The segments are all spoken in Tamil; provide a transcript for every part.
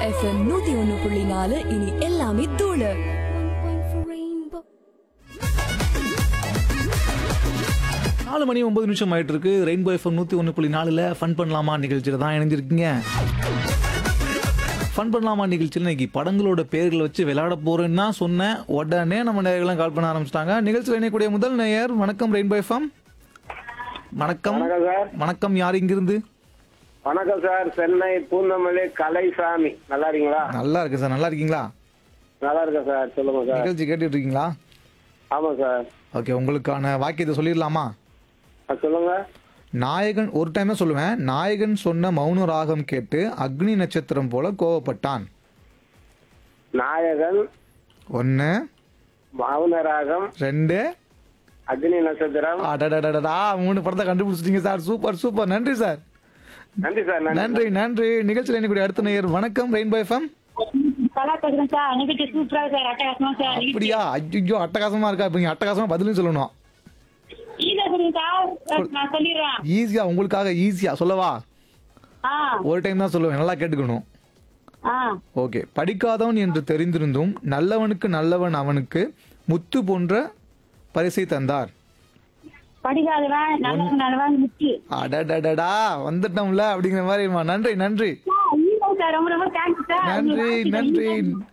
எஃப்எம் நூத்தி ஒன்னு புள்ளி நாலு இனி எல்லாமே தூளு நாலு மணி ஒன்பது நிமிஷம் ஆயிட்டு இருக்கு ரெயின்போ எஃப்எம் நூற்றி ஒன்று புள்ளி நாலில் ஃபன் பண்ணலாமா நிகழ்ச்சியில் தான் இணைஞ்சிருக்கீங்க ஃபன் பண்ணலாமா நிகழ்ச்சியில் இன்னைக்கு படங்களோட பேர்களை வச்சு விளையாட போறேன்னு தான் சொன்னேன் உடனே நம்ம நேயர்கள்லாம் கால் பண்ண ஆரம்பிச்சிட்டாங்க நிகழ்ச்சியில் இணையக்கூடிய முதல் நேயர் வணக்கம் ரெயின்போ எஃப்எம் வணக்கம் வணக்கம் சார் வணக்கம் யார் இங்கிருந்து வணக்கம் சார் சென்னை பூந்தமல்லி கலைசாமி நல்லா இருக்கீங்களா நல்லா இருக்கு சார் நல்லா இருக்கீங்களா நல்லா இருக்கேன் சார் சொல்லுங்க சார் நிகழ்ச்சி கேட்டுட்டு இருக்கீங்களா ஆமா சார் ஓகே உங்களுக்கான வாக்கியத்தை சொல்லிடலாமா ஆ, சொல்லுங்க நாயகன் ஒரு டைம் தான் சொல்லுவேன் நாயகன் சொன்ன மௌன ராகம் கேட்டு அக்னி நட்சத்திரம் போல கோவப்பட்டான் நாயகன் ஒன்று மௌனராகம் ரெண்டு அக்னி நட்சத்திரம் அடடடடடா மூணு படத்தை கண்டுபிடிச்சிட்டீங்க சார் சூப்பர் சூப்பர் நன்றி சார் நன்றி சார் நன்றி நன்றி நன்றி நிகழ்ச்சியில் என்னுடைய அடுத்த நேயர் வணக்கம் ரெயின்போ எஃப்எம் நல்லா பேசுறேன் சார் நிகழ்ச்சி சூப்பரா சார் அட்டகாசமா சார் அப்படியா ஐயோ அட்டகாசமா இருக்கா இப்போ அட்டகாசமா பதிலும் சொல்லணும் ஈஸியா சொல்லுங்க சார் நான் சொல்லிடுறேன் ஈஸியா உங்களுக்காக ஈஸியா சொல்லவா ஆ ஒரு டைம் தான் சொல்லுவேன் நல்லா கேட்டுக்கணும் ஆ ஓகே படிக்காதவன் என்று தெரிந்திருந்தும் நல்லவனுக்கு நல்லவன் அவனுக்கு முத்து போன்ற பரிசை தந்தார் படிக்காதவன் நல்லவன் நல்லவன் முக்கிய அடடடடா வந்துட்டோம்ல அப்படிங்கிற மாதிரிமா நன்றி நன்றி ஈஸியா சார் ரொம்ப ரொம்ப தேங்க்ஸ் சார் நன்றி நன்றி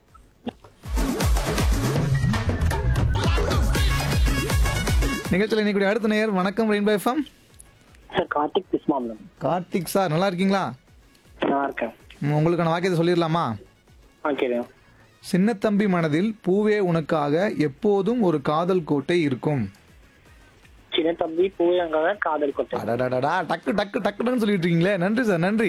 நிகழ்ச்சியில் இன்னைக்கு அடுத்த நேயர் வணக்கம் ரெயின்போ எஃப்எம் சார் கார்த்திக் பிஸ்மாம்லம் கார்த்திக் சார் நல்லா இருக்கீங்களா நல்லா இருக்கேன் ம், உங்களுக்கான வாக்கியத்தை சொல்லிடலாமா ஆ கேளுங்க சின்னத்தம்பி மனதில் பூவே உனக்காக எப்போதும் ஒரு காதல் கோட்டை இருக்கும் சின்ன தம்பி பூயங்காக காதல் கொட்டை அடடடடா டக்கு டக்கு டக்குன்னு சொல்லிட்டு இருக்கீங்களே நன்றி சார் நன்றி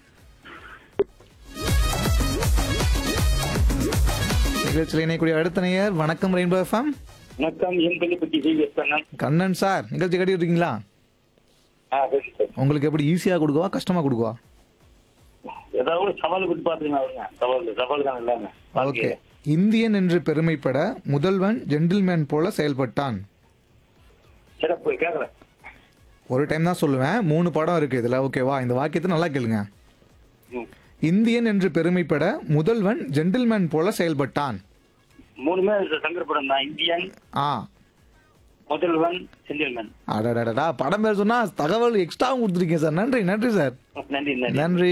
நிகழ்ச்சியில் இணையக்கூடிய அடுத்த நேயர் வணக்கம் ரெயின்போ எஃப்எம் வணக்கம் என் பள்ளி சிவிஎஸ் கண்ணன் கண்ணன் சார் நிகழ்ச்சி கேட்டுட்டு இருக்கீங்களா ஆ சரி சார் உங்களுக்கு எப்படி ஈஸியா கொடுக்கவா கஷ்டமா கொடுக்கவா ஏதாவது ஒரு சவால் கொடுத்து பாத்துக்கலாம் அவங்க சவால் சவால் தான் இல்லாம ஓகே இந்தியன் என்று பெருமைப்பட முதல்வன் ஜென்டில்மேன் போல செயல்பட்டான் சிறப்பு கேக்குறேன் ஒரு டைம் தான் சொல்லுவேன் மூணு படம் இருக்கு இதுல ஓகேவா இந்த வாக்கியத்தை நல்லா கேளுங்க ம். இந்தியன் என்று பெருமைப்பட முதல்வன் ஜென்டில்மேன் போல செயல்பட்டான் மூணுமே சங்கர் படம் தான் இந்தியன் ஆ முதல்வன் செந்தில்மன் அடடடடா படம் பேர் சொன்னா தகவல் எக்ஸ்ட்ராவும் கொடுத்துருக்கீங்க சார் நன்றி நன்றி சார் நன்றி நன்றி நன்றி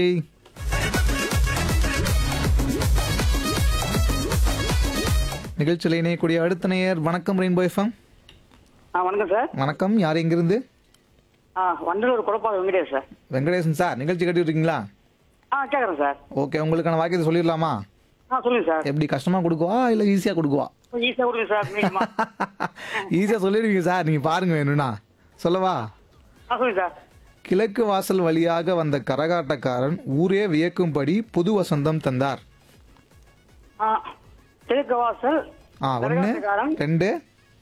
நிகழ்ச்சியில் இணையக்கூடிய அடுத்த நேயர் வணக்கம் ரெயின்போ எஃப்எம் ஆ வணக்கம் சார் வணக்கம் யார் எங்கிருந்து ஆ வண்டலூர் குழப்பாக வெங்கடேஷ் சார் வெங்கடேசன் சார் நிகழ்ச்சி கேட்டுட்டு இருக்கீங்களா ஆ கேட்குறேன் சார் ஓகே உங்களுக்கான வாக்கியத்தை சொல்லிடலாமா ஆ சொல்லுங்க சார் எப்படி கஷ்டமா கொடுக்குவா இல்ல ஈஸியா கொடுக்குவா கொஞ்சம் ஈஸியாக கொடுங்க சார் மீடியமா ஈஸியா சொல்லிடுவீங்க சார் நீங்க பாருங்க வேணும்னா சொல்லவா ஆ சொல்லுங்க சார் கிழக்கு வாசல் வழியாக வந்த கரகாட்டக்காரன் ஊரே வியக்கும்படி புது வசந்தம் தந்தார் ஆ கிழக்கு வாசல் ஆ ஒன்று கரகாட்டக்காரன். ரெண்டு